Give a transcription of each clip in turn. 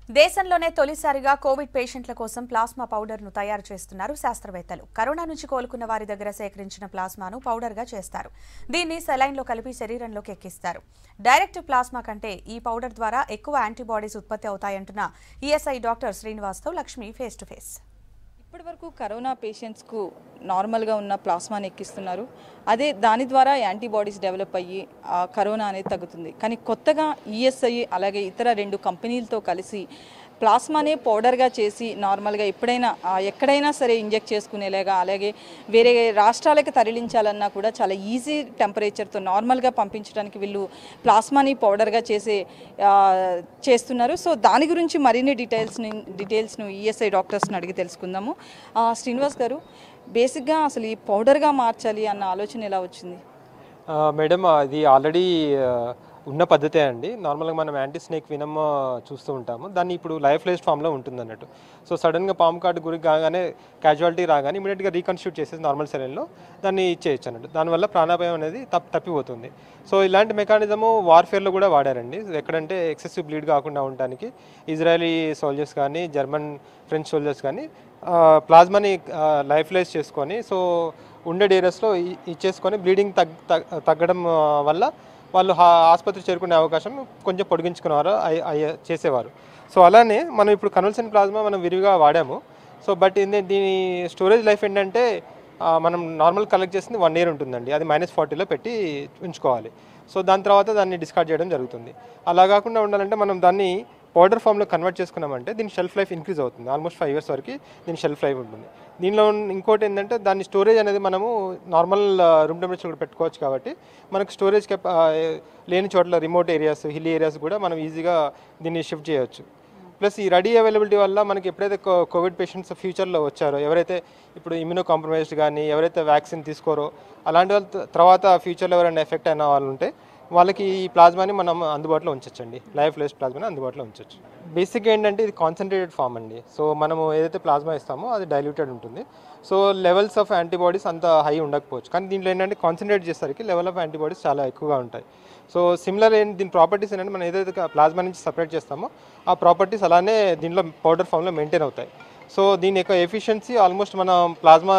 దేశంలోనే తొలిసారిగా కోవిడ్ పేషెంట్ల కోసం ప్లాస్మా పౌడర్ను తయారు చేస్తున్నారు శాస్త్రవేత్తలు కరోనా నుంచి కోలుకున్న వారి దగ్గర సేకరించిన ప్లాస్మాను పౌడర్గా చేస్తారు దీన్ని సెలైన్లో కలిపి శరీరంలోకి ఎక్కిస్తారు డైరెక్ట్ ప్లాస్మా కంటే ఈ పౌడర్ ద్వారా ఎక్కువ యాంటీబాడీస్ ఉత్పత్తి అవుతాయంటున్న ఈఎస్ఐ డాక్టర్ శ్రీనివాస్తో లక్ష్మి ఫేస్ టు ఫేస్ ఇప్పటి వరకు కరోనా పేషెంట్స్కు నార్మల్గా ఉన్న ప్లాస్మాని ఎక్కిస్తున్నారు అదే దాని ద్వారా యాంటీబాడీస్ డెవలప్ అయ్యి ఆ కరోనా అనేది తగ్గుతుంది కానీ కొత్తగా ఈఎస్ఐ అలాగే ఇతర రెండు కంపెనీలతో కలిసి ప్లాస్మానే పౌడర్గా చేసి నార్మల్గా ఎప్పుడైనా ఆ, ఎక్కడైనా సరే ఇంజెక్ట్ చేసుకునేలాగా అలాగే వేరే రాష్ట్రాలకు తరలించాలన్నా కూడా చాలా ఈజీ టెంపరేచర్తో నార్మల్గా పంపించడానికి వీళ్ళు ప్లాస్మాని పౌడర్గా చేసే ఆ, చేస్తున్నారు సో దాని గురించి మరిన్ని డీటెయిల్స్ని డీటెయిల్స్ను ఈఎస్ఐ డాక్టర్స్ని అడిగి తెలుసుకుందాము ఆ, శ్రీనివాస్ గారు బేసిక్గా అసలు ఈ పౌడర్గా మార్చాలి అన్న ఆలోచన ఎలా వచ్చింది ఆ, మేడం అది ఆల్రెడీ ఆ, ఉన్న పద్ధతే అండి నార్మల్గా మనం యాంటీ స్నేక్ వినమ్ ఆ, చూస్తూ ఉంటాము దాన్ని ఇప్పుడు లైఫ్ లైజ్ ఫామ్లో ఉంటుంది అన్నట్టు సో సడన్గా పాము కాటు గురికి కాగానే క్యాజువాలిటీ రాగానే ఇమీడియట్గా రీకన్స్టిట్యూట్ చేసేసి నార్మల్ సెలైన్లో దాన్ని ఇచ్చేయచ్చు అన్నట్టు దానివల్ల ప్రాణాపాయం అనేది తప్ తప్పిపోతుంది సో ఇలాంటి మెకానిజము వార్ఫేర్లో కూడా వాడారండి ఎక్కడంటే ఎక్సెసివ్ బ్లీడ్ కాకుండా ఉండడానికి ఇజ్రాయలీ సోల్జర్స్ కానీ జర్మన్ ఫ్రెంచ్ సోల్జర్స్ కానీ ఆ, ప్లాస్మాని ఆ, లైఫ్ లైజ్ చేసుకొని సో ఉండే ఏరియాస్లో ఇ- ఇచ్చేసుకొని బ్లీడింగ్ తగ్ తగ్- తగ్గడం ఆ, వల్ల వాళ్ళు హా- ఆసుపత్రి చేరుకునే అవకాశం కొంచెం పొడిగించుకునేవారు అయ్య- అయ్య- చేసేవారు సో అలానే మనం ఇప్పుడు కన్వల్సన్ ప్లాస్మా మనం విరివిగా వాడాము సో బట్ ఏంది దీని స్టోరేజ్ లైఫ్ ఏంటంటే ఆ, మనం నార్మల్ కలెక్ట్ చేసింది వన్ ఇయర్ ఉంటుందండి అది మైనస్ ఫార్టీలో పెట్టి ఉంచుకోవాలి సో దాని తర్వాత దాన్ని డిస్కార్డ్ చేయడం జరుగుతుంది అలా కాకుండా ఉండాలంటే మనం దాన్ని పౌడర్ ఫామ్లో కన్వర్ట్ చేసుకున్నామంటే దీని షెల్ఫ్ లైఫ్ ఇంక్రీజ్ అవుతుంది ఆల్మోస్ట్ ఫైవ్ ఇయర్స్ వరకు దీని షెల్ఫ్ లైఫ్ ఉంటుంది దీనిలో ఉన్న- ఇంకోటి ఏంటంటే దాని స్టోరేజ్ అనేది మనము నార్మల్ రూమ్ టెంపరేచర్ కూడా పెట్టుకోవచ్చు కాబట్టి మనకు స్టోరేజ్ కెప్ ఆ, లేని చోట్ల రిమోట్ ఏరియాస్ హిల్ ఏరియాస్ కూడా మనం ఈజీగా దీన్ని షిఫ్ట్ చేయొచ్చు ప్లస్ ఈ రెడీ అవైలబిలిటీ వల్ల మనకి ఎప్పుడైతే కో- కోవిడ్ పేషెంట్స్ ఫ్యూచర్లో వచ్చారో ఎవరైతే ఇప్పుడు ఇమ్యూనో కాంప్రమైజ్డ్ కానీ ఎవరైతే వ్యాక్సిన్ తీసుకోరో అలాంటి వాళ్ళ త- తర్వాత ఫ్యూచర్లో ఎవరైనా ఎఫెక్ట్ అయిన వాళ్ళు ఉంటే వాళ్ళకి ఈ ప్లాస్మాని మనం అందుబాటులో ఉంచొచ్చండి లైఫ్ లెస్ ప్లాస్మాని అందుబాటులో ఉంచొచ్చు బేసిక్ ఏంటంటే ఇది కాన్సన్ట్రేటెడ్ ఫామ్ అండి సో మనము ఏదైతే ప్లాస్మా ఇస్తామో అది డైల్యూటెడ్ ఉంటుంది సో లెవెల్స్ ఆఫ్ యాంటీబాడీస్ అంత హై ఉండకపోవచ్చు కానీ దీంట్లో ఏంటంటే కాన్సన్ట్రేట్ చేసరికి లెవెల్ ఆఫ్ యాంటీబాడీస్ చాలా ఎక్కువగా ఉంటాయి సో సిమిలర్ ఏంటి దీని ప్రాపర్టీస్ ఏంటంటే మనం ఏదైతే ప్లాస్మా నుంచి సపరేట్ చేస్తామో ఆ ప్రాపర్టీస్ అలానే దీనిలో పౌడర్ ఫామ్లో మెయింటైన్ అవుతాయి సో దీని యొక్క ఎఫిషియన్సీ ఆల్మోస్ట్ మనం ప్లాస్మా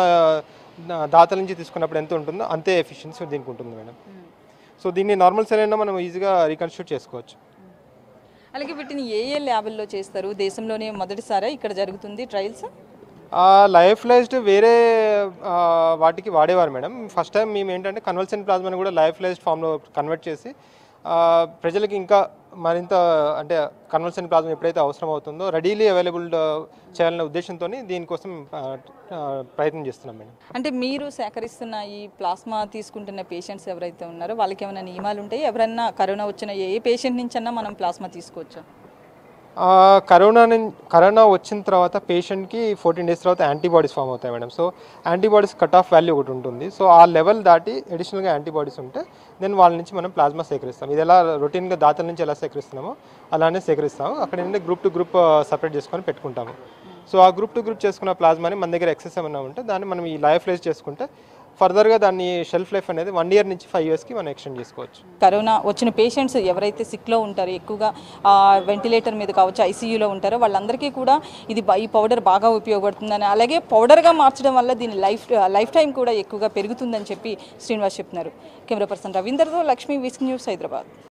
దాతల నుంచి తీసుకున్నప్పుడు ఎంత ఉంటుందో అంతే ఎఫిషియన్సీ దీనికి ఉంటుంది మేడం సో దీన్ని నార్మల్ సెలైన్లో మనం ఈజీగా రీకన్స్టిట్యూట్ చేసుకోవచ్చు అలాగే వీటిని ఏ ఏ ల్యాబుల్లో చేస్తారు దేశంలోనే మొదటిసారా ఇక్కడ జరుగుతుంది ట్రయల్స్ లైఫ్ లైజ్డ్ వేరే ఆ, వాటికి వాడేవారు మేడం ఫస్ట్ టైం మేము ఏంటంటే కన్వల్సన్ ప్లాస్మాని కూడా లైఫ్ లైజ్డ్ ఫామ్లో కన్వర్ట్ చేసి ఆ, ప్రజలకి ఇంకా మరింత అంటే కన్వల్సన్ ప్లాస్మా ఎప్పుడైతే అవసరం అవుతుందో రెడీలీ అవైలబుల్ చేయాలనే ఉద్దేశంతో దీనికోసం ఆ, ఆ, ప్రయత్నం చేస్తున్నాం మేడం అంటే మీరు సేకరిస్తున్న ఈ ప్లాస్మా తీసుకుంటున్న పేషెంట్స్ ఎవరైతే ఉన్నారో వాళ్ళకి ఏమైనా నియమాలు ఉంటాయి ఎవరన్నా కరోనా వచ్చిన ఏ పేషెంట్ నుంచన్నా మనం ప్లాస్మా తీసుకోవచ్చా ఆ, కరోనా నుం- కరోనా వచ్చిన తర్వాత పేషెంట్కి ఫోర్టీన్ డేస్ తర్వాత యాంటీబాడీస్ ఫామ్ అవుతాయి madam so antibodies cut off value ఒకటి ఉంటుంది సో ఆ లెవెల్ దాటి అడిషనల్గా యాంటీబాడీస్ ఉంటే దెన్ వాళ్ళ నుంచి మనం ప్లాస్మా సేకరిస్తాం ఇది ఎలా రొటీన్గా దాతల నుంచి ఎలా సేకరిస్తున్నామో అలానే సేకరిస్తాము అక్కడ ఏంటంటే గ్రూప్ టు గ్రూప్ సపరేట్ చేసుకొని పెట్టుకుంటాము సో ఆ గ్రూప్ టు గ్రూప్ చేసుకున్న ప్లాస్మాని మన దగ్గర ఎక్సెస్ ఏమైనా ఉంటే దాన్ని మనం ఈ లైఫ్ లైజ్ చేసుకుంటే ఫర్దర్గా దాన్ని షెల్ఫ్ లైఫ్ అనేది వన్ ఇయర్ నుంచి ఫైవ్ ఇయర్స్కి మనం ఎక్స్టెండ్ చేసుకోవచ్చు కరోనా వచ్చిన పేషెంట్స్ ఎవరైతే సిక్లో ఉంటారో ఎక్కువగా వెంటిలేటర్ మీద కావచ్చు ఐసీయూలో ఉంటారో వాళ్ళందరికీ కూడా ఇది బ- ఈ పౌడర్ బాగా ఉపయోగపడుతుందని అలాగే పౌడర్గా మార్చడం వల్ల దీని లైఫ్ లైఫ్ టైం కూడా ఎక్కువగా పెరుగుతుందని చెప్పి శ్రీనివాస్ చెప్తున్నారు కెమెరా పర్సన్ రవీందర్తో లక్ష్మీ విస్క్ న్యూస్ హైదరాబాద్